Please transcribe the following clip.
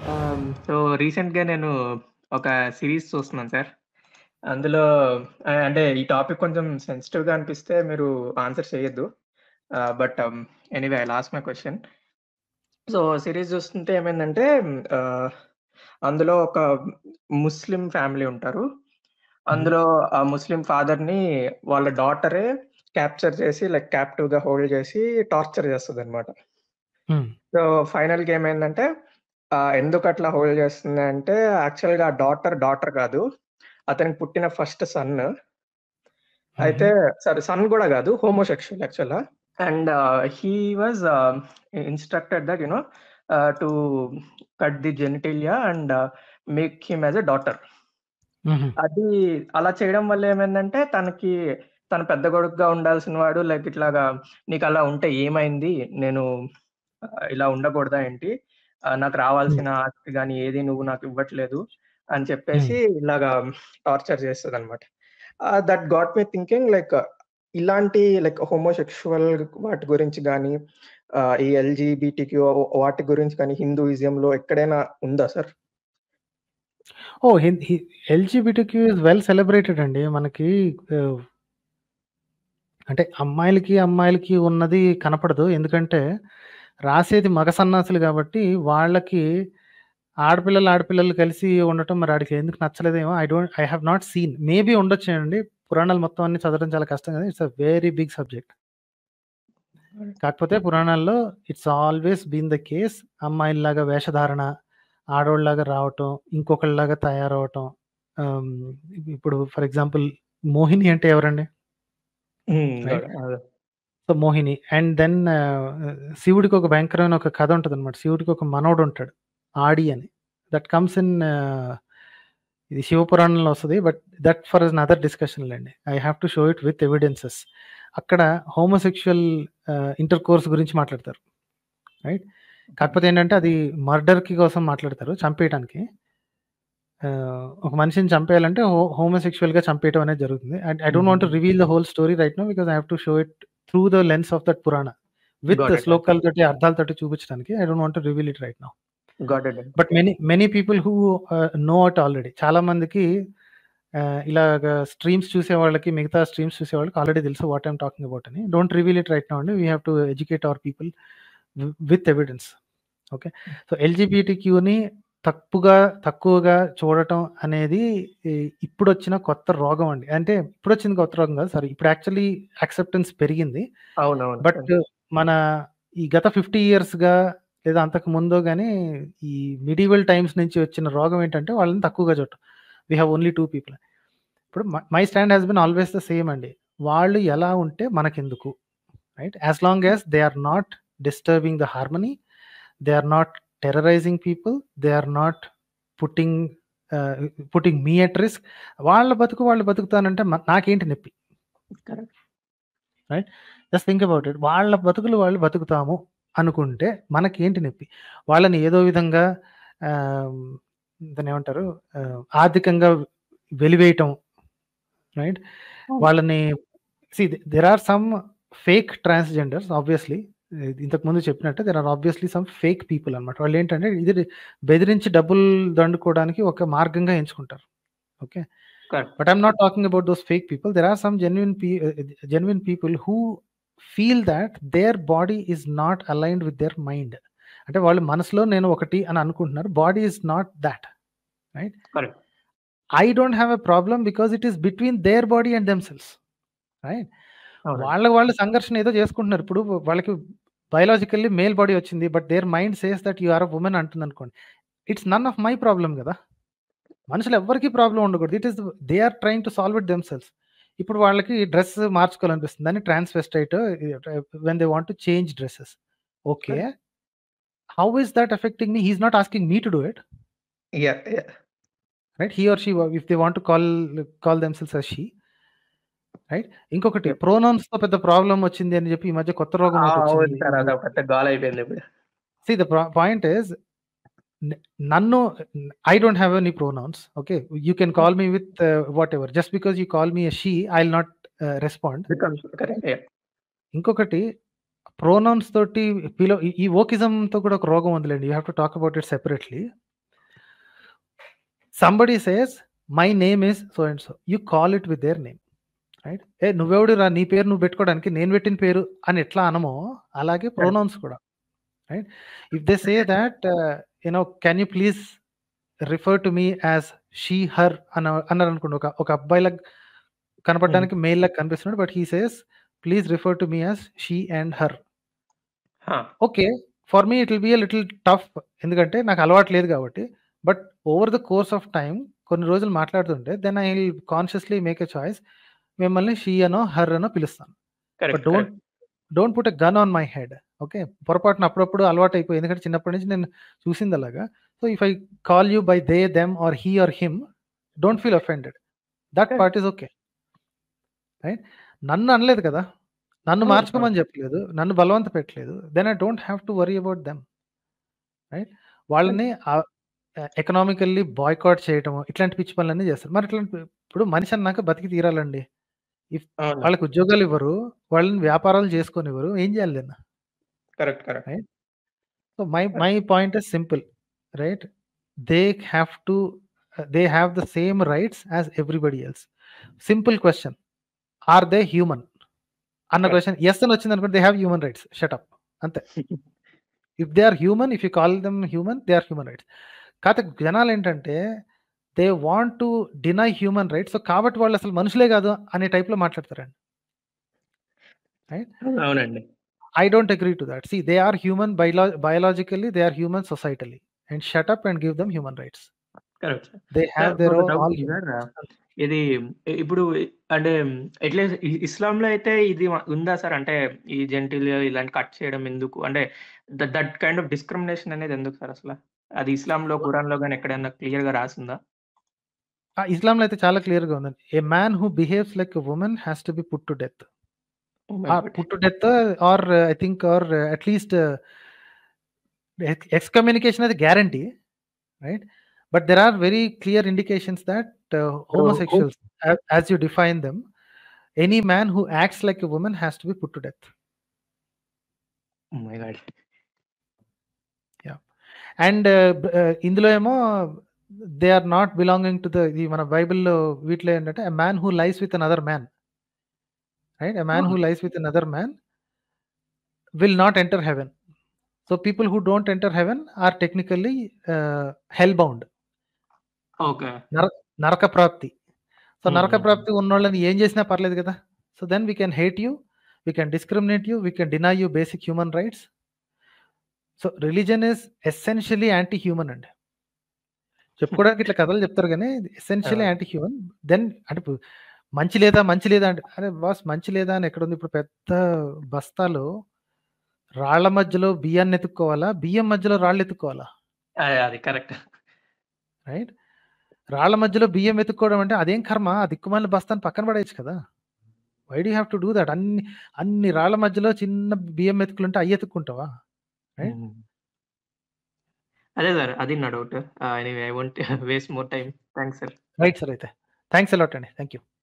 ఆహ్, సో రీసెంట్‌గా నేను ఒక సీరీస్ చూస్తున్నాను సార్. అందులో ఆహ్, అంటే ఈ టాపిక్ కొంచెం సెన్సిటివ్‌గా అనిపిస్తే మీరు ఆన్సర్ చేయొద్దు. Ah, but anyway I will ask my question. So series చూస్తుంటే ఏమైందంటే ఆహ్, అందులో ఒక ముస్లిం ఫ్యామిలీ ఉంటారు. హుహు. అందులో ఆ ముస్లిం ఫాదర్‌ని వాళ్ళ డాటరే క్యాప్చర్ చేసి లైక్ క్యాప్టివ్‌గా హోల్డ్ చేసి టార్చర్ చేస్తదనమాట. హ్మ్. సో ఫైనల్‌గా ఏమైందంటే ఆహ్, ఎందుకట్లా హోల్డ్ చేస్తుంది అంటే యాక్చువల్‌గా ఆ డాటర్, డాటర్ కాదు. అతనికి పుట్టిన ఫస్ట్ సన్. అయితే హుహు. సారీ సన్ కూడా కాదు. హోమోసెక్షువల్ యాక్చువల్‌గా. And he was ah, instructed that you know ah, to cut the genitalia and make him as a daughter. హుహు. అది అలా చేయడం వల్ల ఏమైందంటే తనకి తను పెద్ద కొడుకుగా ఉండాల్సిన వాడు లైక్ ఇట్లాగా నీకలా ఉంటే ఏమైంది? నేను ఆహ్, ఇలా ఉండకూడదా ఏంటి? ఆహ్, నాకు హ్మ్. రావాల్సిన ఆస్తి గాని ఏది నువ్వు నాకు ఇవ్వట్లేదు అని చెప్పేసి హ్మ్. ఇలాగా టార్చర్ చేస్తదనమాట. Ah, that got me thinking like ఇలాంటి లైక్ హోమోసెక్షువల్ వాటి గురించి గాని ఆహ్, ఈ ఎల్‌జీబీటీక్యూ వాటి గురించి కానీ హిందూయిజంలో ఎక్కడైనా ఉందా సార్? ఓహ్! హిన్ హి ఎల్‌జీబీటీక్యూ ఈస్ వెల్ సెలబ్రేటెడ్ అండి. మనకి ఆహ్ అంటే అమ్మాయిలకి, అమ్మాయిలకి ఉన్నది కనపడదు. ఎందుకంటే రాసేది మగ సన్నాసులు కాబట్టి వాళ్ళకి ఆడపిల్లలు, ఆడపిల్లలు కలిసి ఉండటం మరి ఆడికి ఎందుకు నచ్చలేదేమో I don't I have not seen. Maybe ఉండొచ్చేమోనండి. పురాణాలు మొత్తం అన్నీ చదవడం చాలా కష్టం కదా! It's a very big subject. కాకపోతే పురాణాల్లో it's always been the case అమ్మాయిల్లాగా వేషధారణ, ఆడోళ్ళలాగా రావటం, ఇంకొకళ్ళలాగా తయారవ్వటం. ఆహ్, ఇప్పుడు ఫర్ ఎగ్జాంపుల్ 'మోహిని' అంటే ఎవరండి? హ్మ్. రైట్. అదే. సో 'మోహిని' అండ్ దెన్ శివుడికి ఒక భయంకరమైన ఒక కథ ఉంటదనమాట. శివుడికి ఒక మనవడు ఉంటాడు. 'ఆడి' అని. దట్ కమ్స్ ఇన్ ఇది శివపురాణంలో వస్తది. But that for another discussion లెండి. I have to show it with evidences. అక్కడ హోమోసెక్షువల్ ఆహ్, ఇంటర్‌కోర్స్ గురించి మాట్లాడతారు. రైట్. కాకపోతే ఏంటంటే అది మర్డర్‌కి కోసం మాట్లాడతారు. చంపేయటానికి. ఆహ్, ఒక మనిషిని చంపేయాలంటే హో హోమోసెక్షువల్‌గా చంపేయటం అనేది జరుగుతుంది. And I don't want to హుహు. Reveal the whole story right now because I have to show it through the lens of that purana. With got it. శ్లోకాలతోటి, అర్థాలతోటి చూపించడానికి. I don't want to reveal it right now. Got it అండి. But many many people who ah, know it already. చాలా మందికి ఆహ్, ఇలాగ streams చూసేవాళ్ళకి, మిగతా స్ట్రీమ్స్ చూసేవాళ్ళకి ఆల్రెడీ తెలుసు వాట్ ఐయామ్ టాకింగ్ అబౌట్ అని. Don't reveal it right now అండి. We have to educate our people we with evidence. Okay. So ఎల్‌జీబీటీక్యూని తప్పుగా, తక్కువగా చూడటం అనేది ఇ ఇప్పుడొచ్చిన కొత్త రోగం అండి. అంటే ఇప్పుడొచ్చింది కొత్త రోగం కాదు. సారీ. ఇప్పుడు యాక్చువల్లీ యాక్సెప్టెన్స్ పెరిగింది. అవునవును. బట్ మన ఈ గత 50 ఇయర్స్‌గా లేదా అంతకు ముందో గాని ఈ మిడివల్ టైమ్స్ నుంచి వచ్చిన రోగం ఏంటంటే వాళ్ళని తక్కువగా చూడటం. We have only 2 people. ఇప్పుడు మ my stand has been always the same అండి. వాళ్ళు ఎలా ఉంటే మనకెందుకు? Right. As long as they are not disturbing the harmony. They are not terrorising people. They are not putting ah, putting me at risk. వాళ్ళ బతుకు వాళ్ళు బతుకుతానంటే మ నాకేంటి నొప్పి? Correct. Right. Just think about it. వాళ్ళ బతుకులు వాళ్ళు బతుకుతాము అనుకుంటే మనకేంటి నొప్పి? వాళ్ళని ఏదో విధంగా ఆహ్, దాన్నేమంటారు? ఆహ్, ఆర్థికంగా వెలివేయటం. రైట్. అవును. వాళ్ళని see there are some fake transgenders obviously. ఇంతకుముందు చెప్పినట్టు there are obviously some fake people అన్నమాట. వాళ్ళేంటంటే ఇది బెదిరించి డబ్బులు దండుకోవడానికి ఒక మార్గంగా ఎంచుకుంటారు. Okay. Correct. But I am not talking about those fake people. There are some genuine పీ genuine people who feel that their body is not aligned with their mind. అంటే వాళ్ళు మనసులో నేను ఒకటి అని అనుకుంటున్నారు. Body is not that. Right. Correct. I don't have a problem because it is between their body and themselves. Right. అవునండి. వాళ్ళకి వాళ్ళు సంఘర్షణ ఏదో చేసుకుంటున్నారు. ఇప్పుడు వాళ్ళకి బయోలాజికల్లీ మేల్ బాడీ వచ్చింది. But their mind says that you are a woman అంటుందనుకోండి. It's none of my problem గదా! మనుషులు ఎవ్వరికీ ప్రాబ్లమ్ ఉండకూడదు. It is they are trying to solve it themselves. ఇప్పుడు వాళ్ళకి డ్రెస్ మార్చుకోవాలనిపిస్తుంది. దాన్ని transvestite when they want to change dresses. Okay. Correct. How is that affecting me? He is not asking me to do it. Yeah! Yeah! Right. He or she if they want to call call themselves as she. Right. ఇంకొకటి yeah! ప్రొనౌన్స్‌తో పెద్ద problem వచ్చింది అని చెప్పి ఈ మధ్య కొత్త రోగం ఆ! అవును ఒకటొచ్చింది. సార్. అదొక పెద్ద గోలయిపోయింది ఇప్పుడు. సీ ద ప్ర పాయింట్ ఈస్ న నన్ను I don't have any pronouns. Okay. You can call me with whatever. Just because you call me a she I will not ah, respond. Becomes correct. Yeah! ఇంకొకటి pronouns తోటి పిలో ఈ ఈ వోకిజంతో కూడా ఒక రోగం ఉందిలెండి. You have to talk about it separately. Somebody says my name is so and so you call it with their name right ఏ నువ్వెవడు రా నీ పేరు నువ్వు పెట్టుకోవడానికి నేను పెట్టిన పేరు అని ఎట్లా అనమో అలాగే ప్రొనౌన్స్ కూడా right if they say that you know can you please refer to me as she her అన్న అన్నారు అనుకోండి ఒక ఒక అబ్బాయిలకు కనపడడానికి మెయిల్ లాగా కనిపిస్తున్నాడు but he says please refer to me as she and her okay for me it will be little tough ఎందుకంటే నాకు అలవాటు లేదు కాబట్టి but over the course of time కొన్ని రోజులు మాట్లాడుతుంటే then I will consciously make a choice మిమ్మల్ని she అనో హర్ అనో పిలుస్తాను but don't don't put a gun on my head okay పొరపాటున అప్పుడప్పుడు అలవాటు అయిపోయి ఎందుకంటే చిన్నప్పటి నుంచి నేను చూసింది అలాగా so if I call you by they them or he or him don't feel offended that part is okay right నన్ను అనలేదు కదా నన్ను మార్చుకోమని చెప్పలేదు నన్ను బలవంత పెట్టలేదు then I don't have to worry about them right వాళ్ళని ఎకనామికల్లీ బాయ్కాట్ చేయటం ఇట్లాంటి పిచ్చి పనులన్నీ చేస్తారు మరి ఇట్లాంటి ఇప్పుడు మనిషి అన్నాక బతికి తీరాలండి ఇఫ్ వాళ్ళకి ఉద్యోగాలు ఇవ్వరు వాళ్ళని వ్యాపారాలు చేసుకొని ఇవ్వరు ఏం చేయాలి నిన్న correct correct right so my my point is simple right they have to they have the same rights as everybody else simple question are they human అన్న క్వశ్చన్ ఎస్ అని వచ్చింది అనుకోండి they have human rights shut up అంతే if they are human if you call them human they are human rights కాకపోతే జనాలు ఏంటంటే they want to deny human rights so కాబట్టి వాళ్ళు అసలు మనుషులే కాదు అనే టైప్లో మాట్లాడతారండి రైట్ అవునండి I don't agree to that see they are human బయలా biologically they are human societally and shut up and give them human rights correct they have their all ఇది ఇప్పుడు అంటే ఎట్లా ఇస్లాంలో అయితే ఇది ఉందా సార్ అంటే ఈ జెంటిల్ ఇలాంటి కట్ చేయడం ఎందుకు అంటే దట్ కైండ్ ఆఫ్ డిస్క్రిమినేషన్ అనేది ఎందుకు సార్ అసలు అది ఇస్లాంలో ఖురాన్లో కానీ ఎక్కడైనా క్లియర్ గా రాసిందా ఇస్లాంలో అయితే చాలా క్లియర్ గా ఉందండి ఏ man who behaves like women has to be put to death put to death are I think are at least X communication అది guarantee right but there are very clear indications that uh, homosexuals as, as you define them any man who acts like a woman has to be put to death oh my god yeah and uh, uh, ఇందులో ఏమో they are not belonging to the ఇది మన బైబిల్లో వీటిలో ఏంటంటే a man who lies with another man right a man who lies with another man will not enter heaven so people who don't enter heaven are technically hell bound okay నరక ప్రాప్తి so నరక ప్రాప్తి ఉన్నోళ్ళని ఏం చేసినా పర్లేదు కదా so then we can hate you we can discriminate you we can deny you basic human rights so religion is essentially anti human అండి చెప్పుకోవడానికి ఇట్లా కథలు చెప్తారు కానీ ఎసెన్షియలీ యాంటీ హ్యూమన్ దెన్ అంటే మంచి లేదా మంచి లేదా అంటే అరే బాస్ మంచి లేదా అని ఎక్కడ ఉంది ఇప్పుడు పెద్ద బస్తాలు రాళ్ల మధ్యలో బియ్యాన్ని ఎత్తుక్కోవాలా బియ్యం మధ్యలో రాళ్ళు ఎత్తుక్కోవాలా అది కరెక్ట్ రైట్ రాళ్ల మధ్యలో బియ్యం ఎత్తుక్కోవడం అంటే అదేం కర్మ ఆ దిక్కుమాలిన బస్తాన్ని పక్కన పడేయచ్చు కదా why do have to do that అన్ని అన్ని రాళ్ల మధ్యలో చిన్న బియ్యం ఎత్తుకుంటే అయ్యి ఎత్తుక్కుంటావా అదే సార్ అది నా doubt anyway I want waste more time thanks sir right sir అయితే థ్యాంక్స్ అలాట్ అండి థ్యాంక్ యూ